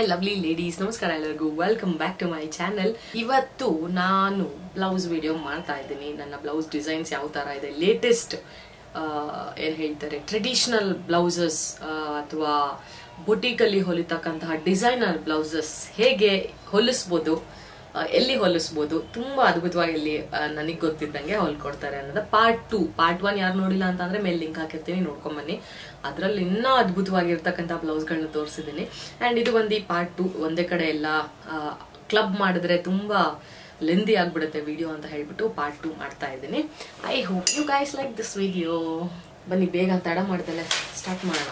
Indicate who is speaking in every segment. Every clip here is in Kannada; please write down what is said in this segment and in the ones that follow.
Speaker 1: ಹಾಯ್ ಲವ್ಲಿ ಲೇಡೀಸ್ ನಮಸ್ಕಾರ ಎಲ್ಲರಿಗೂ welcome back to my channel ಇವತ್ತು ನಾನು ಬ್ಲೌಸ್ ವಿಡಿಯೋ ಮಾಡ್ತಾ ಇದ್ದೀನಿ ನನ್ನ ಬ್ಲೌಸ್ ಡಿಸೈನ್ಸ್ ಯಾವ ತರ ಇದೆ ಲೇಟೆಸ್ಟ್ ಏನ್ ಹೇಳ್ತಾರೆ ಟ್ರೆಡಿಷನಲ್ ಬ್ಲೌಸಸ್ ಅಥವಾ ಬುಟೀಕಲ್ಲಿ ಹೊಲಿತಕ್ಕಂತಹ ಡಿಸೈನರ್ ಬ್ಲೌಸಸ್ ಹೇಗೆ ಹೊಲಿಸ್ಬೋದು ಆ, ಎಲ್ಲಿ ಹೊಲಿಸ್ಬೋದು ತುಂಬಾ ಅದ್ಭುತವಾಗಿ ಇಲ್ಲಿ ನನಗೆ ಗೊತ್ತಿದ್ದಂಗೆ ಹೊಲ್ಕೊಡ್ತಾರೆ ಅನ್ನೋದು ಪಾರ್ಟ್ ಟೂ ಪಾರ್ಟ್ ಒನ್ ಯಾರು ನೋಡಿಲ್ಲ ಅಂತಂದ್ರೆ ಮೇಲೆ ಲಿಂಕ್ ಹಾಕಿರ್ತೀನಿ ನೋಡ್ಕೊಂಡ್ ಬನ್ನಿ ಅದ್ರಲ್ಲಿ ಇನ್ನೂ ಅದ್ಭುತವಾಗಿರ್ತಕ್ಕಂಥ ಬ್ಲೌಸ್ಗಳನ್ನ ತೋರಿಸಿದ್ದೀನಿ ಅಂಡ್ ಇದು ಒಂದು ಪಾರ್ಟ್ ಟೂ ಒಂದೇ ಕಡೆ ಎಲ್ಲ ಕ್ಲಬ್ ಮಾಡಿದ್ರೆ ತುಂಬಾ ಲೆಂದಿ ಆಗ್ಬಿಡುತ್ತೆ ವಿಡಿಯೋ ಅಂತ ಹೇಳ್ಬಿಟ್ಟು ಪಾರ್ಟ್ ಟೂ ಮಾಡ್ತಾ ಇದ್ದೀನಿ I hope you guys like this video ಬನ್ನಿ ಬೇಗ ತಡ ಮಾಡ್ದಲೆ ಸ್ಟಾರ್ಟ್ ಮಾಡೋಣ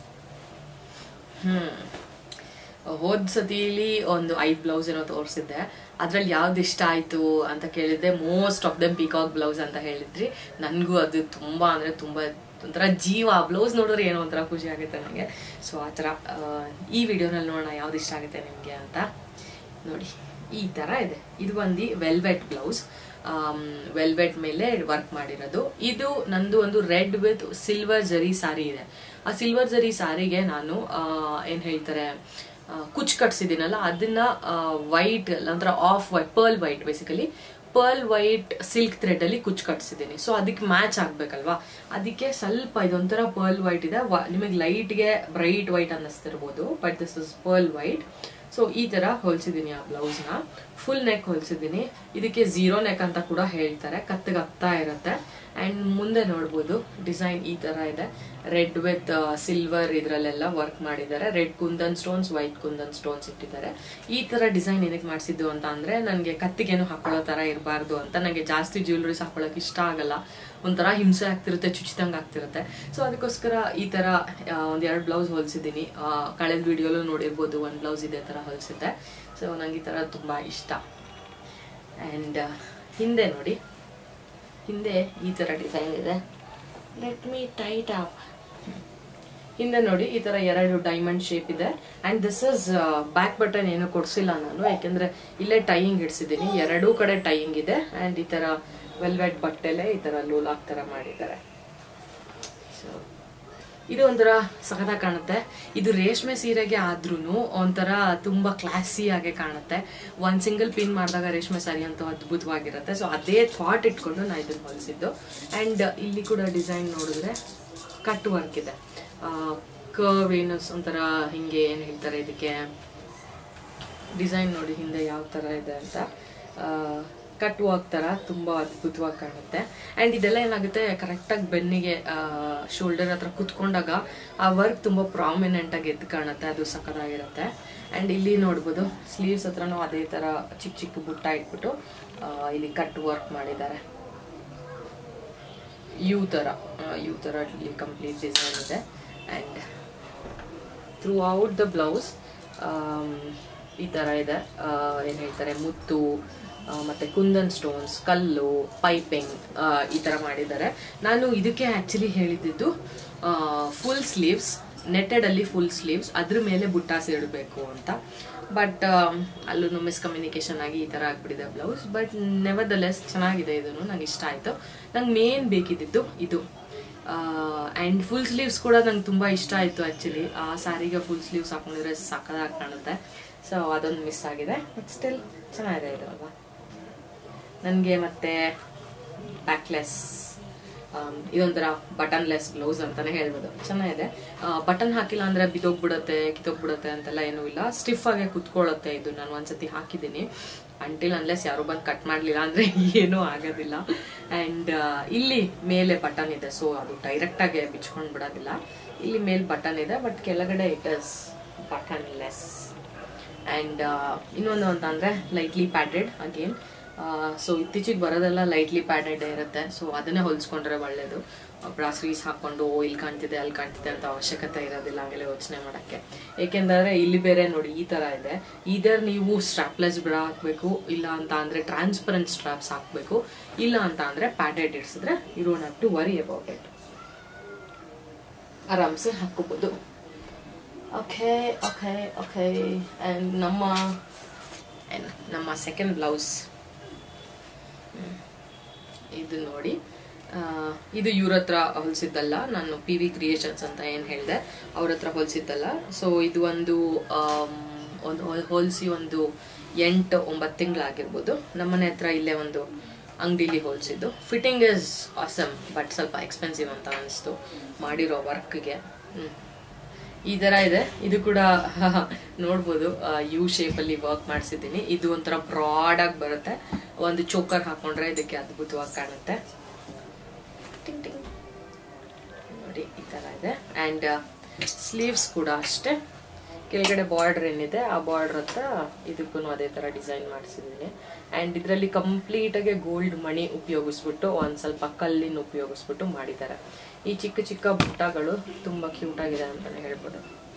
Speaker 1: ಹ್ಮ್ ಹೋದ್ ಸತಿಲಿ ಒಂದು ಐದ್ ಬ್ಲೌಸ್ ಏನೋ ತೋರಿಸಿದ್ದೆ ಅದ್ರಲ್ಲಿ ಯಾವ್ದು ಇಷ್ಟ ಆಯ್ತು ಅಂತ ಕೇಳಿದ್ರೆ most of them peacock blouse ಅಂತ ಹೇಳಿದ್ರಿ ನನ್ಗೂ ಅದು ತುಂಬಾ ಅಂದ್ರೆ ತುಂಬಾ ಒಂಥರ ಜೀವ ಬ್ಲೌಸ್ ನೋಡಿದ್ರೆ ಏನೋ ಒಂಥರ ಖುಷಿ ಆಗುತ್ತೆ ನನಗೆ ಸೊ ಆ ಥರ ಆ, ಈ ವಿಡಿಯೋನಲ್ಲಿ ನೋಡೋಣ ಯಾವ್ದು ಇಷ್ಟ ಆಗುತ್ತೆ ನಿಮಗೆ ಅಂತ ನೋಡಿ ಈ ತರ ಇದೆ ಇದು ಬಂದು ವೆಲ್ವೆಟ್ ಬ್ಲೌಸ್ ವೆಲ್ವೆಟ್ ಮೇಲೆ ವರ್ಕ್ ಮಾಡಿರೋದು ಇದು ನಂದು ಒಂದು ರೆಡ್ ವಿತ್ ಸಿಲ್ವರ್ ಜರಿ ಸಾರಿ ಇದೆ ಆ ಸಿಲ್ವರ್ ಜರಿ ಸಾರಿಗೆ ನಾನು ಆ, ಏನ್ ಹೇಳ್ತಾರೆ ಆ, ಕುಚ್ ಕಟ್ಸಿದ್ದೀನಲ್ಲ ಅದನ್ನ ವೈಟ್ ಒಂಥರ off white pearl white basically pearl white silk thread ಅಲ್ಲಿ ಕುಚ್ ಕಟ್ಸಿದ್ದೀನಿ ಸೊ ಅದಕ್ಕೆ ಮ್ಯಾಚ್ ಆಗ್ಬೇಕಲ್ವಾ ಅದಕ್ಕೆ ಸ್ವಲ್ಪ ಇದೊಂಥರ ಪರ್ಲ್ ವೈಟ್ ಇದೆ ನಿಮಗೆ ಲೈಟ್ಗೆ ಬ್ರೈಟ್ ವೈಟ್ ಅನ್ನಿಸ್ತಿರ್ಬೋದು but this is pearl white so ಈ ತರ ಹೊಲ್ಸಿದ್ದೀನಿ ಆ ಬ್ಲೌಸ್ ನ ಫುಲ್ ನೆಕ್ ಹೊಲ್ಸಿದ್ದೀನಿ ಇದಕ್ಕೆ ಝೀರೋ ನೆಕ್ ಅಂತ ಕೂಡ ಹೇಳ್ತಾರೆ ಕತ್ತಗೆ ಹತ್ತಾ ಇರುತ್ತೆ ಅಂಡ್ ಮುಂದೆ ನೋಡ್ಬೋದು ಡಿಸೈನ್ ಈ ತರ ಇದೆ ರೆಡ್ ವಿತ್ ಸಿಲ್ವರ್ ಇದ್ರಲ್ಲೆಲ್ಲ ವರ್ಕ್ ಮಾಡಿದ್ದಾರೆ red kundan stones white kundan stones ಇಟ್ಟಿದ್ದಾರೆ ಈ ತರ ಡಿಸೈನ್ ಏನಕ್ಕೆ ಮಾಡಿಸಿದ್ದು ಅಂತ ಅಂದ್ರೆ ನನಗೆ ಕತ್ತಿಗೇನು ಹಾಕೊಳ್ಳೋ ತರ ಇರಬಾರ್ದು ಅಂತ ನನಗೆ ಜಾಸ್ತಿ ಜ್ಯುವೆಲ್ರೀಸ್ ಹಾಕೊಳ್ಳೋಕೆ ಇಷ್ಟ ಆಗಲ್ಲ ಒಂಥರ ಹಿಂಸೆ ಆಗ್ತಿರುತ್ತೆ ಚುಚ್ಚಿದಂಗೆ ಆಗ್ತಿರುತ್ತೆ ಸೊ ಅದಕ್ಕೋಸ್ಕರ ಈ ತರ ಆ, ಒಂದ್ ಎರಡು ಬ್ಲೌಸ್ ಹೊಲ್ಸಿದ್ದೀನಿ ಆ, ಕಳೆದ ವಿಡಿಯೋಲು ನೋಡಿರ್ಬೋದು ಒಂದ್ ಬ್ಲೌಸ್ ಇದೇ ತರ ಹೊಲ್ಸಿದ್ದೆ ಸೊ ನಂಗೆ ಈ ತರ ತುಂಬಾ ಇಷ್ಟ ಅಂಡ್ ಹಿಂದೆ ನೋಡಿ ಹಿಂದೆ ಈ ತರ ಡಿಸೈನ್ ಇದೆ ಲೆಟ್ ಮೀ ಟೈಟ್ ಅಪ್ ಹಿಂದೆ ನೋಡಿ ಈ ತರ ಎರಡು ಡೈಮಂಡ್ ಶೇಪ್ ಇದೆ and this is back button ಏನು ಕೊಡ್ಸಿಲ್ಲ ನಾನು ಯಾಕೆಂದ್ರೆ ಇಲ್ಲೇ ಟೈಯಿಂಗ್ ಇಡ್ಸಿದ್ದೀನಿ ಎರಡೂ ಕಡೆ ಟೈಯಿಂಗ್ ಇದೆ ಅಂಡ್ ಈ ತರ ವೆಲ್ವೆಟ್ ಬಟ್ಟೆಲೆ ಈ ತರ ಲೋಲಾಕ್ ತರ ಮಾಡಿದ್ದಾರೆ ಸೊ ಇದು ಒಂಥರ ಸಖತ್ತಾಗಿ ಕಾಣುತ್ತೆ ಇದು ರೇಷ್ಮೆ ಸೀರೆಗೆ ಆದ್ರೂ ಒಂಥರ ತುಂಬಾ ಕ್ಲಾಸಿ ಆಗಿ ಕಾಣುತ್ತೆ ಒಂದ್ ಸಿಂಗಲ್ ಪಿನ್ ಮಾಡಿದಾಗ ರೇಷ್ಮೆ ಸಾರಿ ಅಂತೂ ಅದ್ಭುತವಾಗಿರುತ್ತೆ ಸೊ ಅದೇ ಥಾಟ್ ಇಟ್ಕೊಂಡು ನಾ ಇದನ್ನ ಹೊಲಿಸಿದ್ದು ಅಂಡ್ ಇಲ್ಲಿ ಕೂಡ ಡಿಸೈನ್ ನೋಡಿದ್ರೆ ಕಟ್ ವರ್ಕ್ ಇದೆ ಕರ್ವ್ ಏನು ಒಂಥರ ಹಿಂಗೆ ಏನು ಹೇಳ್ತಾರೆ ಇದಕ್ಕೆ ಡಿಸೈನ್ ನೋಡಿ ಹಿಂದೆ ಯಾವ ತರ ಇದೆ ಅಂತ ಕಟ್ ವಾಕ್ ತರ ತುಂಬಾ ಅದ್ಭುತವಾಗಿ ಕಾಣುತ್ತೆ ಅಂಡ್ ಇದೆಲ್ಲ ಏನಾಗುತ್ತೆ ಕರೆಕ್ಟಾಗಿ ಬೆನ್ನಿಗೆ ಶೋಲ್ಡರ್ ಹತ್ರ ಕುತ್ಕೊಂಡಾಗ ಆ ವರ್ಕ್ ತುಂಬಾ ಪ್ರಾಮಿನೆಂಟ್ ಆಗಿ ಎದ್ದು ಕಾಣುತ್ತೆ ಅದು ಸಖತ್ತಾಗಿರುತ್ತೆ ಅಂಡ್ ಇಲ್ಲಿ ನೋಡ್ಬೋದು ಸ್ಲೀವ್ಸ್ ಹತ್ರನೂ ಅದೇ ತರ ಚಿಕ್ಕ ಚಿಕ್ಕ ಬುಟ್ಟ ಇಟ್ಬಿಟ್ಟು ಆ, ಇಲ್ಲಿ ಕಟ್ ವರ್ಕ್ ಮಾಡಿದ್ದಾರೆ ಯು ತರ ಯು ತರ ಇಲ್ಲಿ ಕಂಪ್ಲೀಟ್ ಡಿಸೈನ್ ಇದೆ and throughout the blouse ಈ ಥರ ಇದೆ ಏನು ಹೇಳ್ತಾರೆ ಮುತ್ತು ಆ, ಮತ್ತೆ ಕುಂದನ್ ಸ್ಟೋನ್ಸ್ ಕಲ್ಲು ಪೈಪಿಂಗ್ ಈ ಥರ ಮಾಡಿದ್ದಾರೆ ನಾನು ಇದಕ್ಕೆ ಆ್ಯಕ್ಚುಲಿ ಹೇಳಿದ್ದು ಫುಲ್ ಸ್ಲೀವ್ಸ್ ನೆಟ್ಟೆಡ್ ಅಲ್ಲಿ ಫುಲ್ ಸ್ಲೀವ್ಸ್ ಅದ್ರ ಮೇಲೆ ಬುಟ್ಟಾಸ್ ಇಡಬೇಕು ಅಂತ ಬಟ್ ಅಲ್ಲೂ ಮಿಸ್ಕಮ್ಯುನಿಕೇಶನ್ ಆಗಿ ಈ ಥರ ಆಗ್ಬಿಟ್ಟಿದೆ blouse but nevertheless ಚೆನ್ನಾಗಿದೆ ಇದನ್ನು ನಂಗೆ ಇಷ್ಟ ಆಯಿತು ನಂಗೆ ಮೇನ್ ಬೇಕಿದ್ದಿದ್ದು ಇದು ಆ್ಯಂಡ್ ಫುಲ್ ಸ್ಲೀವ್ಸ್ ಕೂಡ ನಂಗೆ ತುಂಬ ಇಷ್ಟ ಆಯಿತು ಆ್ಯಕ್ಚುಲಿ ಆ ಸ್ಯಾರಿಗೆ ಫುಲ್ ಸ್ಲೀವ್ಸ್ ಹಾಕೊಂಡಿದ್ರೆ ಸಕ್ಕದಾಗಿ ಕಾಣುತ್ತೆ ಸೊ ಅದೊಂದು ಮಿಸ್ ಆಗಿದೆ ಬಟ್ ಸ್ಟಿಲ್ ಚೆನ್ನಾಗಿದೆ ಇದು ಅಲ್ವಾ ನನಗೆ ಮತ್ತೆ ಬ್ಯಾಕ್ಲೆಸ್ ಇದೊಂಥರ ಬಟನ್ಲೆಸ್ ಬ್ಲೌಸ್ ಅಂತಾನೆ ಹೇಳ್ಬೋದು ಚೆನ್ನಾಗಿದೆ ಬಟನ್ ಹಾಕಿಲ್ಲ ಅಂದ್ರೆ ಬಿದೋಗ್ಬಿಡುತ್ತೆ ಕಿತ್ತೋಗ್ಬಿಡುತ್ತೆ ಅಂತೆಲ್ಲ ಏನೂ ಇಲ್ಲ ಸ್ಟಿಫ್ ಆಗಿ ಕುತ್ಕೊಳ್ಳುತ್ತೆ ಇದು ನಾನು ಒಂದ್ಸತಿ ಹಾಕಿದ್ದೀನಿ ಅಂಟಿಲ್ ಅನ್ಲೆಸ್ ಯಾರು ಬಂದು ಕಟ್ ಮಾಡಲಿಲ್ಲ ಅಂದ್ರೆ ಏನೂ ಆಗೋದಿಲ್ಲ ಅಂಡ್ ಇಲ್ಲಿ ಮೇಲೆ ಬಟನ್ ಇದೆ ಸೊ ಅದು ಡೈರೆಕ್ಟ್ ಆಗಿ ಬಿಚ್ಕೊಂಡ್ ಬಿಡೋದಿಲ್ಲ ಇಲ್ಲಿ ಮೇಲೆ ಬಟನ್ ಇದೆ ಬಟ್ ಕೆಳಗಡೆ it is buttonless and ಇನ್ನೊಂದು ಅಂತಂದ್ರೆ ಲೈಟ್ಲಿ ಪ್ಯಾಡೆಡ್ ಅಗೇನ್ ಸೊ ಇತ್ತೀಚೆಗೆ ಬರೋದೆಲ್ಲ ಲೈಟ್ಲಿ ಪ್ಯಾಡೆಡ್ ಇರುತ್ತೆ ಸೊ ಅದನ್ನೇ ಹೊಲಿಸ್ಕೊಂಡ್ರೆ ಒಳ್ಳೇದು ಬ್ರಾಸ್ರೀಸ್ ಹಾಕೊಂಡು ಓ ಇಲ್ಲಿ ಕಾಣ್ತಿದೆ ಅಲ್ಲಿ ಕಾಣ್ತಿದೆ ಅಂತ ಅವಶ್ಯಕತೆ ಇರೋದಿಲ್ಲ ಹಂಗೆಲ್ಲ ಯೋಚನೆ ಮಾಡೋಕ್ಕೆ ಏಕೆಂದರೆ ಇಲ್ಲಿ ಬೇರೆ ನೋಡಿ ಈ ಥರ ಇದೆ ಇದರ್ ನೀವು ಸ್ಟ್ರಾಪ್ಲೆಸ್ ಬ್ರಾ ಹಾಕಬೇಕು ಇಲ್ಲ ಅಂತ ಅಂದರೆ ಟ್ರಾನ್ಸ್ಪರೆಂಟ್ ಸ್ಟ್ರಾಪ್ಸ್ ಹಾಕಬೇಕು ಇಲ್ಲ ಅಂತ ಅಂದರೆ ಪ್ಯಾಡೆಡ್ ಇಡ್ಸಿದ್ರೆ you don't have to worry about it ಆರಾಮ್ಸೆ ಹಾಕೋಬೋದು ಓಕೆ ಓಕೆ ಓಕೆ ಆ್ಯಂಡ್ ನಮ್ಮ ಏನ್ ನಮ್ಮ ಸೆಕೆಂಡ್ ಬ್ಲೌಸ್ ಇದು ನೋಡಿ ಆ, ಇದು ಇವ್ರ ಹತ್ರ ಹೊಲಿಸಿದ್ದಲ್ಲ ನಾನು ಪಿ ವಿ ಕ್ರಿಯೇಷನ್ಸ್ ಅಂತ ಏನು ಹೇಳಿದೆ ಅವ್ರ ಹತ್ರ ಹೊಲಿಸಿದ್ದಲ್ಲ ಸೊ ಇದು ಒಂದು ಒಂದು ಹೋಲಿಸಿ ಒಂದು ಎಂಟು ಒಂಬತ್ತು ತಿಂಗಳಾಗಿರ್ಬೋದು ನಮ್ಮನೆ ಹತ್ರ ಇಲ್ಲೇ ಒಂದು ಅಂಗಡಿಲಿ ಹೋಲಿಸಿದ್ದು ಫಿಟ್ಟಿಂಗ್ ಇಸ್ ಆಸಮ್ ಬಟ್ ಸ್ವಲ್ಪ ಎಕ್ಸ್ಪೆನ್ಸಿವ್ ಅಂತ ಅನಿಸ್ತು ಮಾಡಿರೋ ವರ್ಕ್ಗೆ ಈ ಥರ ಇದೆ ಇದು ಕೂಡ ನೋಡ್ಬೋದು ಯು ಶೇಪಲ್ಲಿ ವರ್ಕ್ ಮಾಡಿಸಿದ್ದೀನಿ ಇದು ಒಂಥರ ಬ್ರಾಡಾಗಿ ಬರುತ್ತೆ ಒಂದು ಚೋಕರ್ ಹಾಕೊಂಡ್ರೆ ಇದಕ್ಕೆ ಅದ್ಭುತವಾಗಿ ಕಾಣುತ್ತೆ ಟಿಂಗ್ ಟಿಂಗ್ ನೋಡಿ ಈ ಥರ ಇದೆ ಆ್ಯಂಡ್ ಸ್ಲೀವ್ಸ್ ಕೂಡ ಅಷ್ಟೇ ಕೆಳಗಡೆ ಬಾರ್ಡರ್ ಏನಿದೆ ಆ ಬಾರ್ಡರ್ ಹತ್ರ ಇದಕ್ಕೂ ಅದೇ ಥರ ಡಿಸೈನ್ ಮಾಡಿಸಿದ್ದೀನಿ ಆ್ಯಂಡ್ ಇದರಲ್ಲಿ ಕಂಪ್ಲೀಟಾಗಿ ಗೋಲ್ಡ್ ಮಣಿ ಉಪಯೋಗಿಸ್ಬಿಟ್ಟು ಒಂದು ಸ್ವಲ್ಪ ಕಲ್ಲಿನ ಉಪಯೋಗಿಸ್ಬಿಟ್ಟು ಮಾಡಿದ್ದಾರೆ ಈ ಚಿಕ್ಕ ಚಿಕ್ಕ ಬುಟ್ಟಗಳು ತುಂಬ ಕ್ಯೂಟ್ ಆಗಿದೆ ಅಂತಲೇ ಹೇಳ್ಬೋದು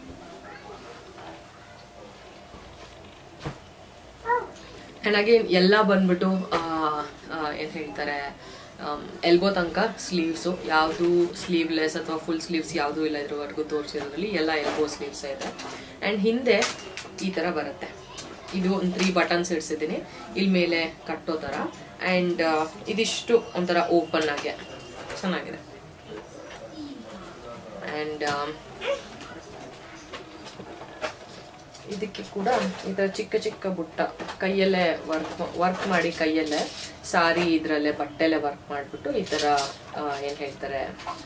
Speaker 1: ಆ್ಯಂಡ್ ಅಗೇನ್ ಎಲ್ಲ ಬಂದ್ಬಿಟ್ಟು ಏನು ಹೇಳ್ತಾರೆ ಎಲ್ಬೋ ತನಕ ಸ್ಲೀವ್ಸು ಯಾವುದು ಸ್ಲೀವ್ಲೆಸ್ ಅಥವಾ ಫುಲ್ ಸ್ಲೀವ್ಸ್ ಯಾವುದೂ ಇಲ್ಲ ಇದ್ರವರೆಗೂ ತೋರಿಸಿರೋದ್ರಲ್ಲಿ ಎಲ್ಲ ಎಲ್ಬೋ ಸ್ಲೀವ್ಸ್ ಇದೆ ಆ್ಯಂಡ್ ಹಿಂದೆ ಈ ಥರ ಬರುತ್ತೆ ಇದು ಒಂದು ತ್ರೀ ಬಟನ್ಸ್ ಇಡ್ಸಿದ್ದೀನಿ ಇಲ್ಲಿ ಮೇಲೆ ಕಟ್ಟೋ ಥರ ಆ್ಯಂಡ್ ಇದಿಷ್ಟು ಒಂಥರ ಓಪನ್ ಆಗಿ ಚೆನ್ನಾಗಿದೆ ಆ್ಯಂಡ್ ಇದಕ್ಕೆ ಕೂಡ ಈ ಥರ ಚಿಕ್ಕ ಚಿಕ್ಕ ಬುಟ್ಟ ಕೈಯಲ್ಲೇ ವರ್ಕ್ ವರ್ಕ್ ಮಾಡಿ ಕೈಯಲ್ಲೇ ಸಾರಿ ಇದರಲ್ಲೇ ಬಟ್ಟೆಲೆ ವರ್ಕ್ ಮಾಡಿಬಿಟ್ಟು ಈ ಥರ ಏನು ಹೇಳ್ತಾರೆ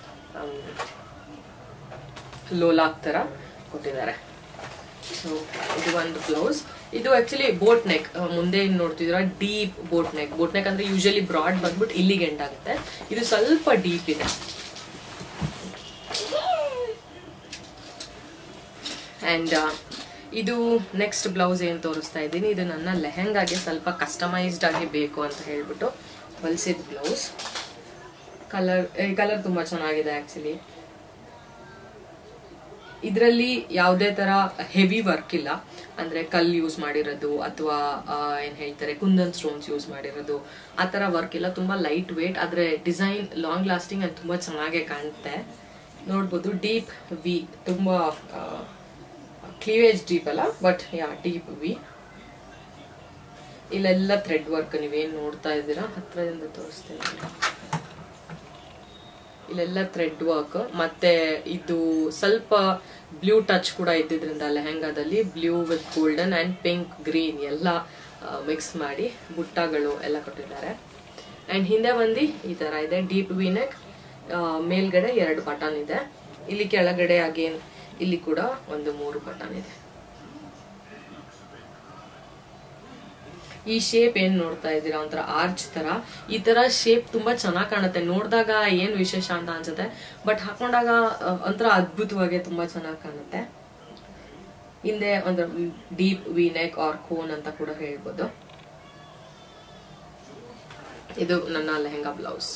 Speaker 1: ಲೋಲಾಕ್ ಥರ ಕೊಟ್ಟಿದ್ದಾರೆ ಸೊ ಇದು ಒಂದು ಬ್ಲೌಸ್ ಇದು ಆಕ್ಚುಲಿ ಬೋಟ್ ನೆಕ್ ಮುಂದೆ ಏನ್ ನೋಡ್ತಿದ್ರ deep boat neck boat neck ಅಂದ್ರೆ ಯೂಶಲಿ ಬ್ರಾಡ್ ಬಂದ್ಬಿಟ್ಟು ಇಲ್ಲಿಗೆ ಎಂಡ್ ಆಗುತ್ತೆ ಇದು ಸ್ವಲ್ಪ ಡೀಪ್ ಇದೆ ಆ್ಯಂಡ್ ಇದು ನೆಕ್ಸ್ಟ್ ಬ್ಲೌಸ್ ಏನು ತೋರಿಸ್ತಾ ಇದ್ದೀನಿ ಇದು ನನ್ನ ಲೆಹೆಂಗಾಗೆ ಸ್ವಲ್ಪ ಕಸ್ಟಮೈಸ್ಡ್ ಆಗಿ ಬೇಕು ಅಂತ ಹೇಳ್ಬಿಟ್ಟು ಹೊಲಿಸಿದ ಬ್ಲೌಸ್ ಕಲರ್ ಈ ಕಲರ್ ತುಂಬ ಚೆನ್ನಾಗಿದೆ ಆ್ಯಕ್ಚುಲಿ ಇದರಲ್ಲಿ ಯಾವುದೇ ತರ ಹೆವಿ ವರ್ಕ್ ಇಲ್ಲ ಅಂದ್ರೆ ಕಲ್ ಯೂಸ್ ಮಾಡಿರೋದು ಅಥವಾ ಏನ್ ಹೇಳ್ತಾರೆ ಕುಂದನ್ ಸ್ಟೋನ್ಸ್ ಯೂಸ್ ಮಾಡಿರೋದು ಆ ತರ ವರ್ಕ್ ಇಲ್ಲ ತುಂಬಾ ಲೈಟ್ ವೇಟ್ ಆದ್ರೆ ಡಿಸೈನ್ ಲಾಂಗ್ ಲಾಸ್ಟಿಂಗ್ ಅಂತ ತುಂಬಾ ಚೆನ್ನಾಗೇ ಕಾಣುತ್ತೆ ನೋಡ್ಬೋದು ಡೀಪ್ ವಿ ತುಂಬಾ ಕ್ಲೀವೇಜ್ ಡೀಪ್ ಅಲ್ಲ ಬಟ್ ಯಾ ಡೀಪ್ ವಿ ಇಲ್ಲೆಲ್ಲ ಥ್ರೆಡ್ ವರ್ಕ್ ನೀವೇನ್ ನೋಡ್ತಾ ಇದ್ದೀರಾ ಹತ್ರದಿಂದ ತೋರಿಸ್ತೀನಿ ಇಲ್ಲೆಲ್ಲ ಥ್ರೆಡ್ ವರ್ಕ್ ಮತ್ತೆ ಇದು ಸ್ವಲ್ಪ ಬ್ಲೂ ಟಚ್ ಕೂಡ ಇದ್ದಿದ್ರಿಂದ ಲೆಹೆಂಗಾದಲ್ಲಿ blue with golden and pink green ಎಲ್ಲ ಮಿಕ್ಸ್ ಮಾಡಿ ಬುಟ್ಟಗಳು ಎಲ್ಲ ಕೊಟ್ಟಿದ್ದಾರೆ ಅಂಡ್ ಹಿಂದೆ ಬಂದು ಈ ತರ ಇದೆ ಡೀಪ್ ವಿನೆಕ್ ಮೇಲ್ಗಡೆ ಎರಡು ಬಟನ್ ಇದೆ ಇಲ್ಲಿ ಕೆಳಗಡೆ ಅಗೇನ್ ಇಲ್ಲಿ ಕೂಡ ಒಂದು ಮೂರು ಬಟನ್ ಇದೆ ಈ ಶೇಪ್ ಏನ್ ನೋಡ್ತಾ ಇದ್ದೀರಾ ಒಂಥರ ಆರ್ಚ್ ತರ ಈ ತರ ಶೇಪ್ ತುಂಬಾ ಚೆನ್ನಾಗಿ ಕಾಣುತ್ತೆ ನೋಡಿದಾಗ ಏನ್ ವಿಶೇಷ ಅಂತ ಅನ್ಸುತ್ತೆ ಬಟ್ ಹಾಕೊಂಡಾಗ ಒಂಥರ ಅದ್ಭುತವಾಗಿ ತುಂಬಾ ಚೆನ್ನಾಗಿ ಕಾಣುತ್ತೆ ಹಿಂದೆ ಒಂದು deep V neck or cone ಅಂತ ಕೂಡ ಹೇಳ್ಬೋದು ಇದು ನನ್ನ ಲೆಹೆಂಗಾ ಬ್ಲೌಸ್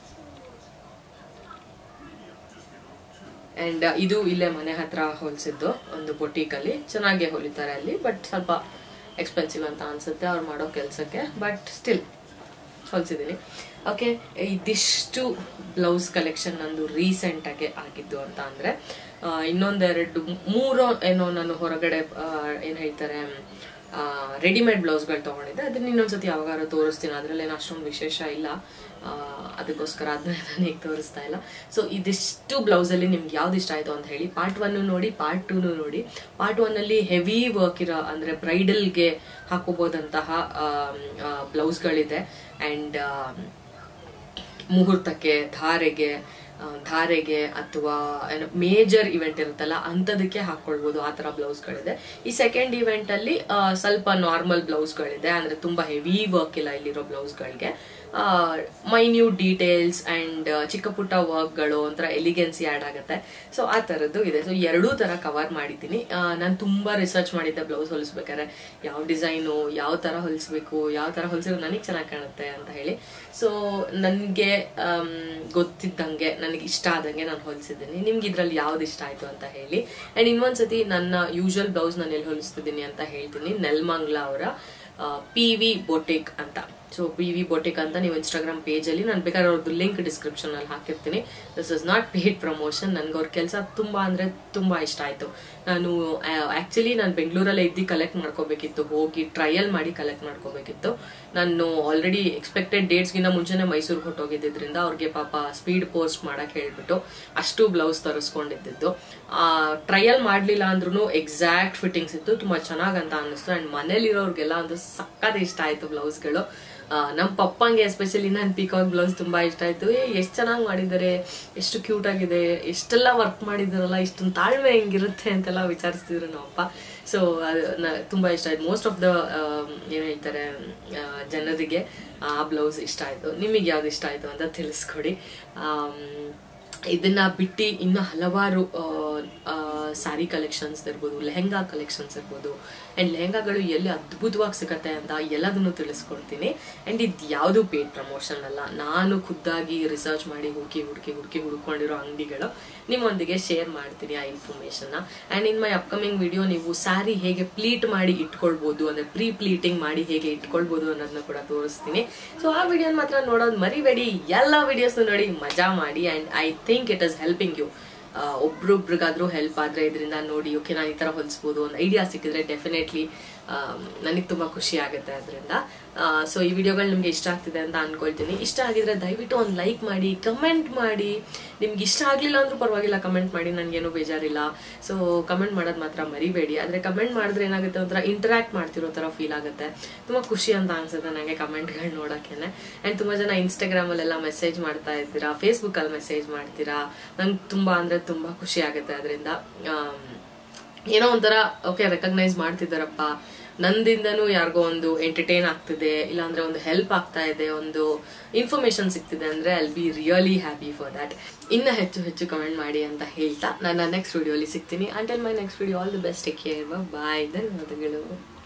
Speaker 1: ಅಂಡ್ ಇದು ಇಲ್ಲೇ ಮನೆ ಹತ್ರ ಹೊಲಿಸಿದ್ದು ಒಂದು ಬೊಟೀಕಲ್ಲಿ ಚೆನ್ನಾಗಿ ಹೊಲಿತಾರೆ ಅಲ್ಲಿ ಬಟ್ ಸ್ವಲ್ಪ ಎಕ್ಸ್ಪೆನ್ಸಿವ್ ಅಂತ ಅನ್ಸುತ್ತೆ ಅವ್ರು ಮಾಡೋ ಕೆಲಸಕ್ಕೆ ಬಟ್ ಸ್ಟಿಲ್ ಹೊಲಿಸಿದ್ದೀನಿ ಓಕೆ ಇದಿಷ್ಟು ಬ್ಲೌಸ್ ಕಲೆಕ್ಷನ್ ನಂದು ರೀಸೆಂಟಾಗಿ ಆಗಿದ್ದು ಅಂತ ಅಂದರೆ ಇನ್ನೊಂದೆರಡು ಮೂರು ಏನೋ ನಾನು ಹೊರಗಡೆ ಏನು ಹೇಳ್ತಾರೆ ರೆಡಿಮೇಡ್ ಬ್ಲೌಸ್ಗಳು ತೊಗೊಂಡಿದ್ದೆ ಅದನ್ನ ಇನ್ನೊಂದ್ಸತಿ ಯಾವಾಗಾರು ತೋರಿಸ್ತೀನಿ ಅದರಲ್ಲಿ ಏನು ಅಷ್ಟೊಂದು ವಿಶೇಷ ಇಲ್ಲ ಅದಕ್ಕೋಸ್ಕರ ಅದನ್ನ ನಾನು ಈಗ ತೋರಿಸ್ತಾ ಇಲ್ಲ ಸೊ ಇದಿಷ್ಟು ಬ್ಲೌಸಲ್ಲಿ ನಿಮ್ಗೆ ಯಾವ್ದು ಇಷ್ಟ ಆಯಿತು ಅಂತ ಹೇಳಿ ಪಾರ್ಟ್ ಒನ್ನು ನೋಡಿ ಪಾರ್ಟ್ ಟೂನು ನೋಡಿ ಪಾರ್ಟ್ ಒನ್ನಲ್ಲಿ ಹೆವಿ ವರ್ಕ್ ಇರೋ ಅಂದರೆ ಬ್ರೈಡಲ್ಗೆ ಹಾಕೋಬೋದಂತಹ ಬ್ಲೌಸ್ಗಳಿದೆ ಆ್ಯಂಡ್ ಮುಹೂರ್ತಕ್ಕೆ ಧಾರೆಗೆ ಧಾರೆಗೆ ಅಥವಾ ಏನೋ ಮೇಜರ್ ಇವೆಂಟ್ ಇರುತ್ತಲ್ಲ ಅಂಥದಕ್ಕೆ ಹಾಕೊಳ್ಬೋದು ಆ ಥರ ಬ್ಲೌಸ್ಗಳಿದೆ ಈ ಸೆಕೆಂಡ್ ಇವೆಂಟಲ್ಲಿ ಸ್ವಲ್ಪ ನಾರ್ಮಲ್ ಬ್ಲೌಸ್ಗಳಿದೆ ಅಂದರೆ ತುಂಬ ಹೆವಿ ವರ್ಕ್ ಇಲ್ಲ ಇಲ್ಲಿರೋ ಬ್ಲೌಸ್ಗಳಿಗೆ ಮೈನ್ಯೂಟ್ ಡೀಟೇಲ್ಸ್ ಆ್ಯಂಡ್ ಚಿಕ್ಕ ಪುಟ್ಟ ವರ್ಕ್ಗಳು ಒಂಥರ ಎಲಿಗೆನ್ಸಿ ಆ್ಯಡ್ ಆಗುತ್ತೆ ಸೊ ಆ ಥರದ್ದು ಇದೆ ಸೊ ಎರಡೂ ಥರ ಕವರ್ ಮಾಡಿದ್ದೀನಿ ನಾನು ತುಂಬ ರಿಸರ್ಚ್ ಮಾಡಿದ್ದೆ ಬ್ಲೌಸ್ ಹೊಲಿಸ್ಬೇಕಾದ್ರೆ ಯಾವ ಡಿಸೈನು ಯಾವ ಥರ ಹೊಲಿಸ್ಬೇಕು ಯಾವ ಥರ ಹೊಲಿಸಿದ್ರೆ ನನಗೆ ಚೆನ್ನಾಗಿ ಕಾಣುತ್ತೆ ಅಂತ ಹೇಳಿ ಸೊ ನನಗೆ ಗೊತ್ತಿದ್ದಂಗೆ ನನಗೆ ಇಷ್ಟ ಆದಂಗೆ ನಾನು ಹೊಲಿಸಿದ್ದೀನಿ ನಿಮ್ಗೆ ಇದರಲ್ಲಿ ಯಾವ್ದು ಇಷ್ಟ ಆಯಿತು ಅಂತ ಹೇಳಿ ಆ್ಯಂಡ್ ಇನ್ನೊಂದ್ಸತಿ ನನ್ನ ಯೂಶುವಲ್ ಬ್ಲೌಸ್ ನಾನು ಎಲ್ಲಿ ಹೊಲಿಸ್ತಿದ್ದೀನಿ ಅಂತ ಹೇಳ್ತೀನಿ ನೆಲ್ಮಂಗ್ಲ ಅವರ ಪಿ ವಿ ಬೊಟೇಕ್ ಅಂತ ಸೊ ಪಿ ವಿ ಬೊಟೇಕ್ ಅಂತ ನೀವು ಇನ್ಸ್ಟಾಗ್ರಾಮ್ ಪೇಜಲ್ಲಿ ನಾನು ಬೇಕಾದ್ರೆ ಅವ್ರದ್ದು ಲಿಂಕ್ ಡಿಸ್ಕ್ರಿಪ್ಷನಲ್ಲಿ ಹಾಕಿರ್ತೀನಿ this is not paid promotion ನನಗೆ ಅವ್ರ ಕೆಲಸ ತುಂಬ ಅಂದರೆ ತುಂಬ ಇಷ್ಟ ಆಯಿತು ನಾನು ಆ್ಯಕ್ಚುಲಿ ನಾನು ಬೆಂಗಳೂರಲ್ಲೇ ಇದ್ದು ಕಲೆಕ್ಟ್ ಮಾಡ್ಕೋಬೇಕಿತ್ತು ಹೋಗಿ ಟ್ರಯಲ್ ಮಾಡಿ ಕಲೆಕ್ಟ್ ಮಾಡ್ಕೋಬೇಕಿತ್ತು ನಾನು ಆಲ್ರೆಡಿ ಎಕ್ಸ್ಪೆಕ್ಟೆಡ್ ಡೇಟ್ಸ್ಗಿಂತ ಮುಂಚೆನೆ ಮೈಸೂರಿಗೆ ಹೊಟ್ಟೋಗಿದ್ದರಿಂದ ಅವ್ರಿಗೆ ಪಾಪ ಸ್ಪೀಡ್ ಪೋಸ್ಟ್ ಮಾಡಕ್ ಹೇಳ್ಬಿಟ್ಟು ಅಷ್ಟು ಬ್ಲೌಸ್ ತರಿಸ್ಕೊಂಡಿದ್ದು ಟ್ರಯಲ್ ಮಾಡಲಿಲ್ಲ ಅಂದ್ರೂ ಎಕ್ಸಾಕ್ಟ್ ಫಿಟ್ಟಿಂಗ್ಸ್ ಇತ್ತು ತುಂಬಾ ಚೆನ್ನಾಗ್ ಅಂತ ಅನ್ನಿಸ್ತು ಅಂಡ್ ಮನೇಲಿರೋರ್ಗೆಲ್ಲ ಒಂದು ಸಕ್ಕತ್ ಇಷ್ಟ ಆಯ್ತು ಬ್ಲೌಸ್ಗಳು ನಮ್ಮ ಪಪ್ಪಂಗೆ ಎಸ್ಪೆಷಲಿ ನಾನು ಪೀಕಾಕ್ ಬ್ಲೌಸ್ ತುಂಬಾ ಇಷ್ಟ ಆಯ್ತು ಏ ಎಷ್ಟು ಚೆನ್ನಾಗಿ ಮಾಡಿದ್ದಾರೆ ಎಷ್ಟು ಕ್ಯೂಟ್ ಆಗಿದೆ ಎಷ್ಟೆಲ್ಲ ವರ್ಕ್ ಮಾಡಿದಾರಲ್ಲ ಇಷ್ಟೊಂದು ತಾಳ್ಮೆ ಹೆಂಗಿರುತ್ತೆ ಅಂತೆಲ್ಲ ವಿಚಾರಿಸ್ತಿದ್ರು ನಮ್ಮಪ್ಪ ಸೊ ಅದು ನ- ತುಂಬಾ ಇಷ್ಟ ಆಯ್ತು ಮೋಸ್ಟ್ ಆಫ್ ದ ಏನ್ ಹೇಳ್ತಾರೆ ಆ, ಜನರಿಗೆ ಆ ಬ್ಲೌಸ್ ಇಷ್ಟ ಆಯ್ತು ನಿಮಗೆ ಯಾವ್ದು ಇಷ್ಟ ಆಯ್ತು ಅಂತ ತಿಳಿಸ್ಕೊಡಿ ಆಮ್, ಇದನ್ನ ಬಿಟ್ಟು ಇನ್ನು ಹಲವಾರು ಸ್ಯಾರಿ ಕಲೆಕ್ಷನ್ಸ್ ಇರ್ಬೋದು ಲೆಹಂಗಾ ಕಲೆಕ್ಷನ್ಸ್ ಇರ್ಬೋದು ಆ್ಯಂಡ್ ಲೆಹಂಗಾಗಳು ಎಲ್ಲಿ ಅದ್ಭುತವಾಗಿ ಸಿಗತ್ತೆ ಅಂತ ಎಲ್ಲದನ್ನು ತಿಳಿಸ್ಕೊಡ್ತೀನಿ ಆ್ಯಂಡ್ ಇದು ಯಾವುದು ಪೇಡ್ ಪ್ರಮೋಷನ್ ಅಲ್ಲ ನಾನು ಖುದ್ದಾಗಿ ರಿಸರ್ಚ್ ಮಾಡಿ ಹುಡುಕಿ ಹುಡುಕಿ ಹುಡುಕಿ ಹುಡ್ಕೊಂಡಿರೋ ಅಂಗಡಿಗಳು ನಿಮ್ಮೊಂದಿಗೆ ಶೇರ್ ಮಾಡ್ತೀನಿ ಆ ಇನ್ಫಾರ್ಮೇಷನ್ನ and in my upcoming video ನೀವು ಸ್ಯಾರಿ ಹೇಗೆ ಪ್ಲೀಟ್ ಮಾಡಿ ಇಟ್ಕೊಳ್ಬೋದು ಅಂದರೆ ಪ್ರೀ ಪ್ಲೀಟಿಂಗ್ ಮಾಡಿ ಹೇಗೆ ಇಟ್ಕೊಳ್ಬೋದು ಅನ್ನೋದನ್ನ ಕೂಡ ತೋರಿಸ್ತೀನಿ ಸೊ ಆ ವಿಡಿಯೋನ ಮಾತ್ರ ನೋಡೋದು ಮರಿಬೇಡಿ ಎಲ್ಲ ವಿಡಿಯೋಸ್ ನೋಡಿ ಮಜಾ ಮಾಡಿ and I think it is helping you ಒಬ್ರೊಬ್ರಿಗಾದ್ರೂ ಹೆಲ್ಪ್ ಆದ್ರೆ ಇದರಿಂದ ನೋಡಿ ಓಕೆ ನಾನು ಈ ತರ ಹೊಲಿಸ್ಬೋದು ಒಂದು ಐಡಿಯಾ ಸಿಕ್ಕಿದ್ರೆ ಡೆಫಿನೆಟ್ಲಿ ನನಗೆ ತುಂಬಾ ಖುಷಿ ಆಗುತ್ತೆ ಅದರಿಂದ ಸೊ ಈ ವಿಡಿಯೋಗಳು ನಿಮ್ಗೆ ಇಷ್ಟ ಆಗ್ತಿದೆ ಅಂತ ಅನ್ಕೊಳ್ತೀನಿ ಇಷ್ಟ ಆಗಿದ್ರೆ ದಯವಿಟ್ಟು ಒಂದು ಲೈಕ್ ಮಾಡಿ ಕಮೆಂಟ್ ಮಾಡಿ ನಿಮ್ಗೆ ಇಷ್ಟ ಆಗ್ಲಿಲ್ಲ ಅಂದ್ರೂ ಪರವಾಗಿಲ್ಲ ಕಮೆಂಟ್ ಮಾಡಿ ನನಗೇನು ಬೇಜಾರಿಲ್ಲ ಸೊ ಕಮೆಂಟ್ ಮಾಡೋದು ಮಾತ್ರ ಮರಿಬೇಡಿ ಆದ್ರೆ ಕಮೆಂಟ್ ಮಾಡಿದ್ರೆ ಏನಾಗುತ್ತೆ ಒಂಥರ ಇಂಟರಾಕ್ಟ್ ಮಾಡ್ತಿರೋ ತರ ಫೀಲ್ ಆಗುತ್ತೆ ತುಂಬಾ ಖುಷಿ ಅಂತ ಅನ್ಸುತ್ತೆ ನನಗೆ ಕಮೆಂಟ್ಗಳು ನೋಡೋಕೆನೆ ಅಂಡ್ ತುಂಬಾ ಜನ ಇನ್ಸ್ಟಾಗ್ರಾಮ್ ಅಲ್ಲೆಲ್ಲ ಮೆಸೇಜ್ ಮಾಡ್ತಾ ಇರ್ತೀರಾ ಫೇಸ್ಬುಕ್ ಅಲ್ಲಿ ಮೆಸೇಜ್ ಮಾಡ್ತೀರಾ ನಂಗೆ ತುಂಬಾ ಅಂದ್ರೆ ತುಂಬಾ ಖುಷಿ ಆಗುತ್ತೆ ಅದರಿಂದ ಏನೋ ಒಂಥರ ಓಕೆ ರೆಕಗ್ನೈಸ್ ಮಾಡ್ತಿದ್ದಾರಪ್ಪ ನಂದಿಂದನೂ ಯಾರಿಗೋ ಒಂದು ಎಂಟರ್ಟೈನ್ ಆಗ್ತಿದೆ ಇಲ್ಲಾಂದ್ರೆ ಒಂದು ಹೆಲ್ಪ್ ಆಗ್ತಾ ಇದೆ ಒಂದು ಇನ್ಫಾರ್ಮೇಶನ್ ಸಿಗ್ತಿದೆ ಅಂದ್ರೆ I'll be really happy for that ಇನ್ನ ಹೆಚ್ಚು ಹೆಚ್ಚು ಕಮೆಂಟ್ ಮಾಡಿ ಅಂತ ಹೇಳ್ತಾ ನಾನು ನೆಕ್ಸ್ಟ್ ವಿಡಿಯೋಲಿ ಸಿಗ್ತೀನಿ until my next video all the best take care bye ಧನ್ಯವಾದಗಳು